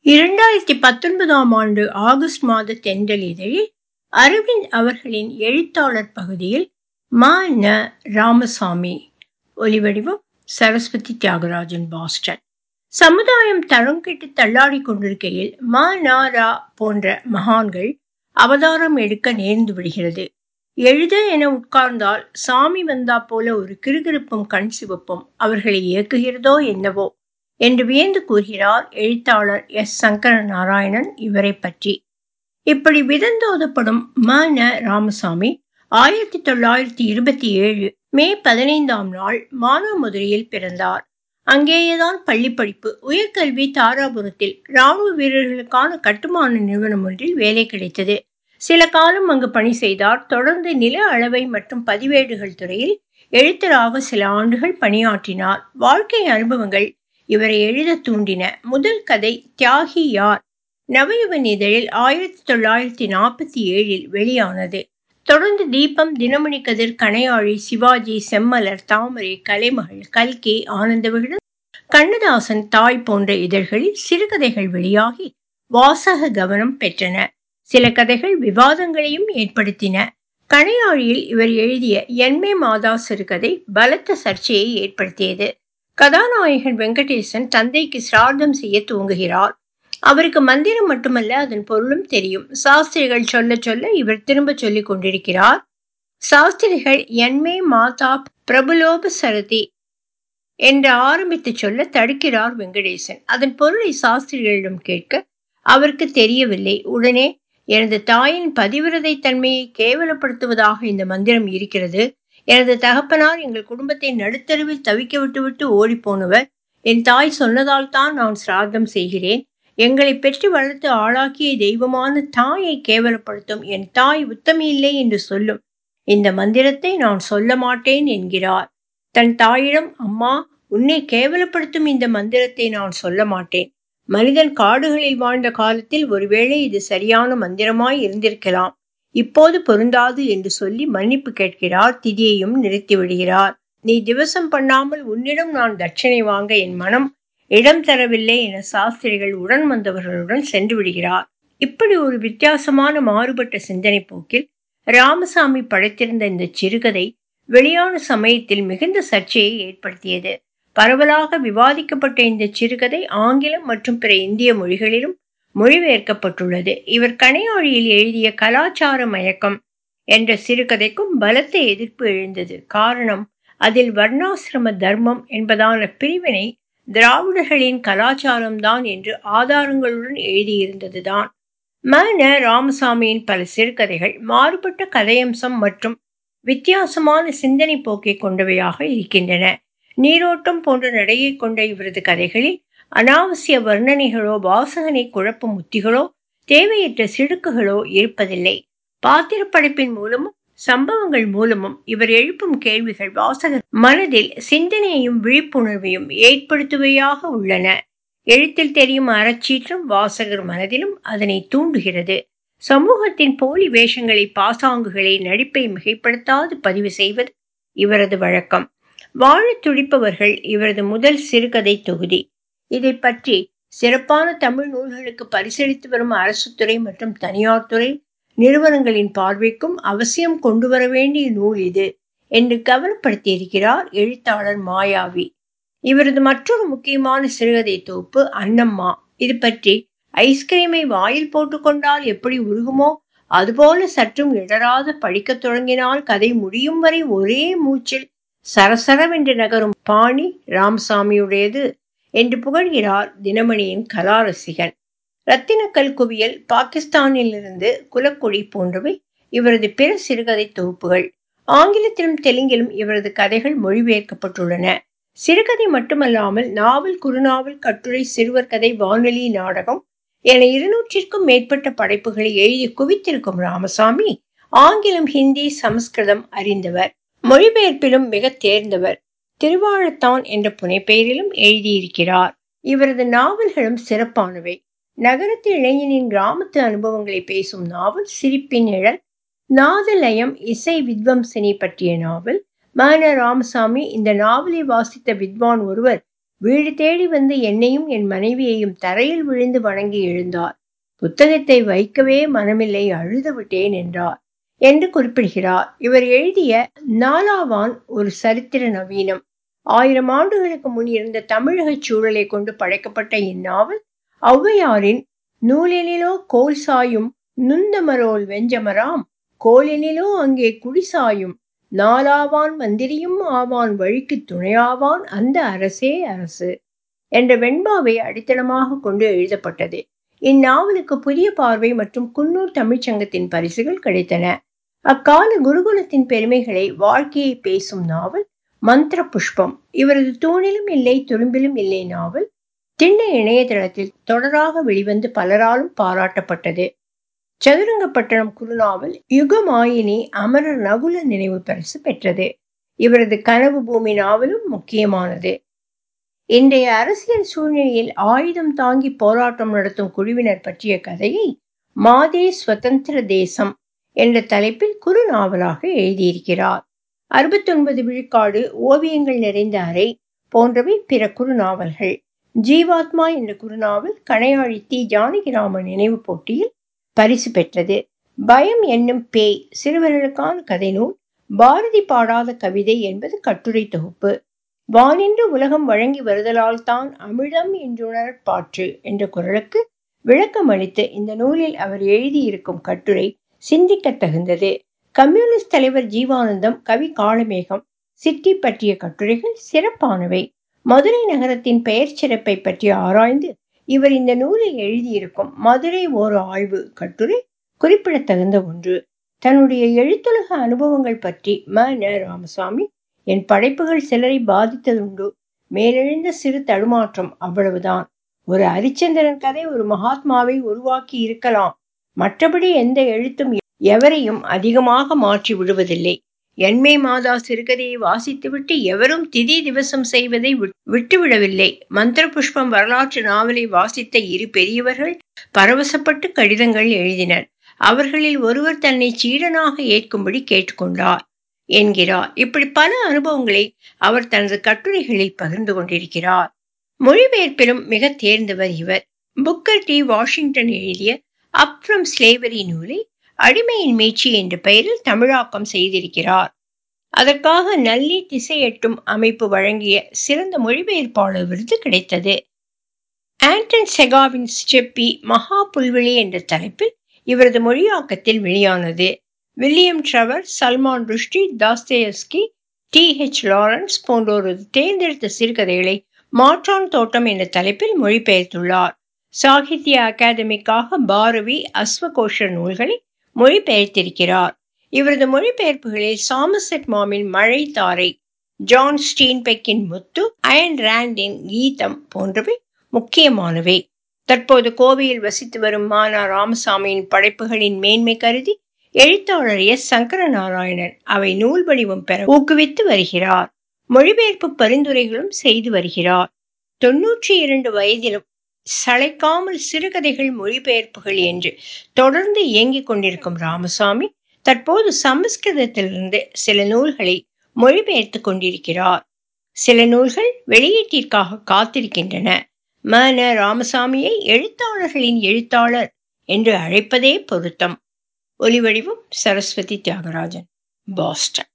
இரண்டாயிரத்தி பத்தொன்பதாம் ஆண்டு ஆகஸ்ட் மாத தென்றல் இதழில் அரவிந்த் அவர்களின் எழுத்தாளர் பகுதியில் ம ந ராமசாமி ஒலிவடிவம் சரஸ்வதி தியாகராஜன் பாஸ்டன் சமுதாயம் தரம் கெட்டு தள்ளாடி கொண்டிருக்கையில் ம ந ரா போன்ற மகான்கள் அவதாரம் எடுக்க நேர்ந்து விடுகிறது எழுத என உட்கார்ந்தால் சாமி வந்தா போல ஒரு கிருகிருப்பும் கண் சிவப்பும் அவர்களை இயக்குகிறதோ என்னவோ என்று வியந்து கூறுகிறார் எழுத்தாளர் எஸ் சங்கர நாராயணன் இவரை பற்றி இப்படி விதந்தோதப்படும் ம ந ராமசாமி ஆயிரத்தி தொள்ளாயிரத்தி இருபத்தி ஏழு மே பதினைந்தாம் நாள் மானாமதுரையில் பிறந்தார் அங்கேயேதான் பள்ளி படிப்பு உயர்கல்வி தாராபுரத்தில் ராணுவ வீரர்களுக்கான கட்டுமான நிறுவனம் ஒன்றில் வேலை கிடைத்தது சில காலம் அங்கு பணி செய்தார் தொடர்ந்து நில அளவை மற்றும் பதிவேடுகள் துறையில் எழுத்தராக சில ஆண்டுகள் பணியாற்றினார் வாழ்க்கை அனுபவங்கள் இவரை எழுத தூண்டின முதல் கதை தியாகி யார் நவயுவன் இதழில் ஆயிரத்தி தொள்ளாயிரத்தி நாற்பத்தி ஏழில் வெளியானது தொடர்ந்து தீபம் தினமணி கதிர் கணையாழி சிவாஜி செம்மலர் தாமரை கலைமகள் கல்கி ஆனந்த விகடன் கண்ணதாசன் தாய் போன்ற இதழ்களில் சிறுகதைகள் வெளியாகி வாசக கவனம் பெற்றன சில கதைகள் விவாதங்களையும் ஏற்படுத்தின கணையாழியில் இவர் எழுதிய என்மே மாதா சிறுகதை பலத்த சர்ச்சையை ஏற்படுத்தியது கதாநாயகன் வெங்கடேசன் தந்தைக்கு சிரார்த்தம் செய்ய துவங்குகிறார் அவருக்கு மந்திரம் மட்டுமல்ல அதன் பொருளும் தெரியும் சாஸ்திரிகள் சொல்ல சொல்ல இவர் திரும்ப சொல்லிக் கொண்டிருக்கிறார் சாஸ்திரிகள் என்மே மாதா பிரபுலோப சரதி என்று ஆரம்பித்து சொல்ல தடுக்கிறார் வெங்கடேசன் அதன் பொருளை சாஸ்திரிகளிடம் கேட்க அவருக்கு தெரியவில்லை உடனே எனது தாயின் பதிவிரதை தன்மையை கேவலப்படுத்துவதாக இந்த மந்திரம் இருக்கிறது எனது தகப்பனார் எங்கள் குடும்பத்தை நடுத்தருவில் தவிக்க விட்டுவிட்டு ஓடி போனவர் என் தாய் சொன்னதால் தான் நான் சிரார்த்தம் செய்கிறேன் எங்களை பெற்று வளர்த்து ஆளாக்கிய தெய்வமான தாயை கேவலப்படுத்தும் என் தாய் உத்தமியில்லை என்று சொல்லும் இந்த மந்திரத்தை நான் சொல்ல மாட்டேன் என்கிறார் தன் தாயிடம் அம்மா உன்னை கேவலப்படுத்தும் இந்த மந்திரத்தை நான் சொல்ல மாட்டேன் மனிதன் காடுகளில் வாழ்ந்த காலத்தில் ஒருவேளை இது சரியான மந்திரமாய் இருந்திருக்கலாம் இப்போது பொருந்தாது என்று சொல்லி மன்னிப்பு கேட்கிறார் திதியையும் நிறுத்திவிடுகிறார் நீ திவசம் பண்ணாமல் உன்னிடம் நான் தட்சணை வாங்க என் மனம் இடம் தரவில்லை என சாஸ்திரிகள் உடன் வந்தவர்களுடன் சென்று விடுகிறார் இப்படி ஒரு வித்தியாசமான மாறுபட்ட சிந்தனை போக்கில் ராமசாமி படைத்திருந்த இந்த சிறுகதை வெளியான சமயத்தில் மிகுந்த சர்ச்சையை ஏற்படுத்தியது பரவலாக விவாதிக்கப்பட்ட இந்த சிறுகதை ஆங்கிலம் மற்றும் பிற இந்திய மொழிகளிலும் மொழிபெயர்க்கப்பட்டுள்ளது இவர் கணையாழியில் எழுதிய கலாச்சார மயக்கம் என்ற சிறுகதைக்கும் பலத்த எதிர்ப்பு எழுந்தது காரணம் அதில் வர்ணாசிரம தர்மம் என்பதான பிரிவினை திராவிடர்களின் கலாச்சாரம்தான் என்று ஆதாரங்களுடன் எழுதியிருந்ததுதான் ம ந ராமசாமியின் பல சிறுகதைகள் மாறுபட்ட கதையம்சம் மற்றும் வித்தியாசமான சிந்தனை போக்கை கொண்டவையாக இருக்கின்றன நீரோட்டம் போன்ற நடையை கொண்ட இவரது கதைகளில் அனாவசிய வர்ணனைகளோ வாசகனை குழப்பும் உத்திகளோ தேவையற்ற சிடுக்குகளோ இருப்பதில்லை பாத்திர படைப்பின் மூலமும் சம்பவங்கள் மூலமும் இவர் எழுப்பும் கேள்விகள் வாசகர் மனதில் சிந்தனையையும் விழிப்புணர்வையும் ஏற்படுத்துவையாக உள்ளன எழுத்தில் தெரியும் அறச்சீற்றம் வாசகர் மனதிலும் அதனை தூண்டுகிறது சமூகத்தின் போலி வேஷங்களை பாசாங்குகளை நடிப்பை மிகைப்படுத்தாது பதிவு செய்வது இவரது வழக்கம் வாழ துடிப்பவர்கள் இவரது முதல் சிறுகதை தொகுதி இதை பற்றி சிறப்பான தமிழ் நூல்களுக்கு பரிசளித்து வரும் அரசு துறை மற்றும் தனியார் துறை நிறுவனங்களின் பார்வைக்கும் அவசியம் கொண்டு வர வேண்டிய நூல் இது என்று கவனப்படுத்தியிருக்கிறார் எழுத்தாளர் மாயாவி இவரது மற்றொரு முக்கியமான சிறுகதை தொகுப்பு அன்னம்மா இது பற்றி ஐஸ்கிரீமை வாயில் போட்டுக்கொண்டால் எப்படி உருகுமோ அதுபோல சற்றும் இடராத படிக்கத் தொடங்கினால் கதை முடியும் வரை ஒரே மூச்சில் சரசரவென்று நகரும் பாணி ராமசாமியுடையது என்று புகழ்கிறார் தினமணியின் கலாரசிகன் ரத்தினக்கல் குவியல் பாகிஸ்தானிலிருந்து குலக்குழி போன்றவை இவரது பிற சிறுகதை தொகுப்புகள் ஆங்கிலத்திலும் தெலுங்கிலும் இவரது கதைகள் மொழிபெயர்க்கப்பட்டுள்ளன சிறுகதை மட்டுமல்லாமல் நாவல் குறுநாவல் கட்டுரை சிறுவர் கதை வானொலி நாடகம் என இருநூற்றிற்கும் மேற்பட்ட படைப்புகளை எழுதி குவித்திருக்கும் ராமசாமி ஆங்கிலம் ஹிந்தி சமஸ்கிருதம் அறிந்தவர் மொழிபெயர்ப்பிலும் மிக தேர்ந்தவர் திருவாழத்தான் என்ற புனைப்பெயரிலும் எழுதியிருக்கிறார் இவரது நாவல்களும் சிறப்பானவை நகரத்து இளைஞனின் கிராமத்து அனுபவங்களை பேசும் நாவல் சிரிப்பின் நிழல் நாதலயம் இசை வித்வம்சினி பற்றிய நாவல் மன ராமசாமி இந்த நாவலை வாசித்த வித்வான் ஒருவர் வீடு தேடி வந்து என்னையும் என் மனைவியையும் தரையில் விழுந்து வணங்கி எழுந்தார் புத்தகத்தை வைக்கவே மனமில்லை அழுது விட்டேன் என்றார் என்று குறிப்பிடுகிறார் இவர் எழுதிய நாலாவான் ஒரு சரித்திர நவீனம் ஆயிரம் ஆண்டுகளுக்கு முன் இருந்த தமிழக சூழலை கொண்டு படைக்கப்பட்ட இந்நாவல் ஔவையாரின் நூலெனிலோ கோல் சாயும் நுந்தமரோல் வெஞ்சமராம் கோலெனிலோ அங்கே குடிசாயும் நாலாவான் மந்திரியும் ஆவான் வழிக்கு துணையாவான் அந்த அரசே அரசு என்ற வெண்பாவை அடித்தளமாக கொண்டு எழுதப்பட்டது இந்நாவலுக்கு புதிய பார்வை மற்றும் குன்னூர் தமிழ்ச்சங்கத்தின் பரிசுகள் கிடைத்தன அக்கால குருகுலத்தின் பெருமைகளை வாழ்க்கையை பேசும் நாவல் மந்திர புஷ்பம் இவரது தூணிலும் இல்லை துரும்பிலும் இல்லை நாவல் திண்ணை இணையதளத்தில் தொடராக வெளிவந்து பலராலும் பாராட்டப்பட்டது சதுரங்கப்பட்டணம் குறுநாவல் யுகமாயினி அமரர் நகுல நினைவு பரிசு பெற்றது இவரது கனவு பூமி நாவலும் முக்கியமானது இன்றைய அரசியல் சூழ்நிலையில் ஆயுதம் தாங்கி போராட்டம் நடத்தும் குழுவினர் பற்றிய கதையை மாதே சுதந்திர தேசம் என்ற தலைப்பில் குறுநாவலாக எழுதியிருக்கிறார் அறுபத்தொன்பது விழுக்காடு ஓவியங்கள் நிறைந்த அறை போன்றவை பிற குறுநாவல்கள் ஜீவாத்மா என்ற குறுநாவல் கணையாழி தி ஜானகிராமன் நினைவு போட்டியில் பரிசு பெற்றது பயம் என்னும் பேய் சிறுவர்களுக்கான கதை நூல் பாரதி பாடாத கவிதை என்பது கட்டுரை தொகுப்பு வானின்று உலகம் வழங்கி வருதலால் தான் அமிழம் என்றுணர் பாற்று என்ற குரலுக்கு விளக்கம் அளித்து இந்த நூலில் அவர் எழுதியிருக்கும் கட்டுரை சிந்திக்க தகுந்தது கம்யூனிஸ்ட் தலைவர் ஜீவானந்தம் கவி காளமேகம் சிட்டி பற்றிய கட்டுரைகள் சிறப்பானவை மதுரை நகரத்தின் பெயர் சிறப்பை பற்றி ஆராய்ந்து இவர் இந்த நூலில் எழுதியிருக்கும் மதுரை ஓர் ஆய்வு கட்டுரை குறிப்பிடத்தகுந்த ஒன்று தன்னுடைய எழுத்துலக அனுபவங்கள் பற்றி ம ந ராமசாமி என் படைப்புகள் சிலரை பாதித்ததுண்டு மேலெழுந்த சிறு தடுமாற்றம் அவ்வளவுதான் ஒரு ஹரிச்சந்திரன் கதை ஒரு மகாத்மாவை உருவாக்கி இருக்கலாம் மற்றபடி எந்த எழுத்தும் எவரையும் அதிகமாக மாற்றி விடுவதில்லை என்மை மாதா சிறுகதையை வாசித்துவிட்டு எவரும் திதி திவசம் செய்வதை விட்டுவிடவில்லை மந்திர புஷ்பம் வரலாற்று நாவலை வாசித்த இரு பெரியவர்கள் பரவசப்பட்டு கடிதங்கள் எழுதினர் அவர்களில் ஒருவர் தன்னை சீடனாக ஏற்கும்படி கேட்டுக்கொண்டார் என்கிறார் இப்படி பல அனுபவங்களை அவர் தனது கட்டுரைகளில் பகிர்ந்து கொண்டிருக்கிறார் மொழிபெயர்ப்பிலும் மிக தேர்ந்தவர் இவர் புக்கர் டி வாஷிங்டன் எழுதிய அப் ஃப்ரம் ஸ்லேவரி நூலை அடிமையின் மீட்சி என்ற பெயரில் தமிழாக்கம் செய்திருக்கிறார் அதற்காக நல்லி திசையெட்டும் அமைப்பு வழங்கிய சிறந்த மொழிபெயர்ப்பாளர் விருது கிடைத்தது ஆண்டன் செகாவின் ஸ்டெப்பி மகா புல்வெளி என்ற தலைப்பில் இவரது மொழியாக்கத்தில் வெளியானது William Trevor Salman Rushdie Dostoevsky D H Lawrence போன்றோரது தேர்ந்தெடுத்த சிறுகதைகளை மாற்றான் தோட்டம் என்ற தலைப்பில் மொழிபெயர்த்துள்ளார் சாகித்ய அகாதமிக்காக பாரவி அஸ்வகோஷ நூல்களை மொழிபெயர்த்திருக்கிறார் இவரது மொழிபெயர்ப்புகளில் சாமசெட் மாமின் மழை தாரை ஜான் ஸ்டீன்பெக்கின் முத்து அயன் ராண்டின் கீதம் போன்றவை முக்கியமானவை தற்போது கோவையில் வசித்து வரும் மானா ராமசாமியின் படைப்புகளின் மேன்மை கருதி எழுத்தாளர் எஸ் சங்கரநாராயணன் அவை நூல் வடிவம் பெற ஊக்குவித்து வருகிறார் மொழிபெயர்ப்பு பரிந்துரைகளும் செய்து வருகிறார் தொன்னூற்றி இரண்டு வயதிலும் சளைக்காமல் சிறுகதைகள் மொழிபெயர்ப்புகள் என்று தொடர்ந்து இயங்கிக் கொண்டிருக்கும் ராமசாமி தற்போது சமஸ்கிருதத்திலிருந்து சில நூல்களை மொழிபெயர்த்து கொண்டிருக்கிறார் சில நூல்கள் வெளியீட்டிற்காக காத்திருக்கின்றன ம ந ராமசாமியை எழுத்தாளர்களின் எழுத்தாளர் என்று அழைப்பதே பொருத்தம் ஒலிவடிவம் சரஸ்வதி தியாகராஜன் பாஸ்டன்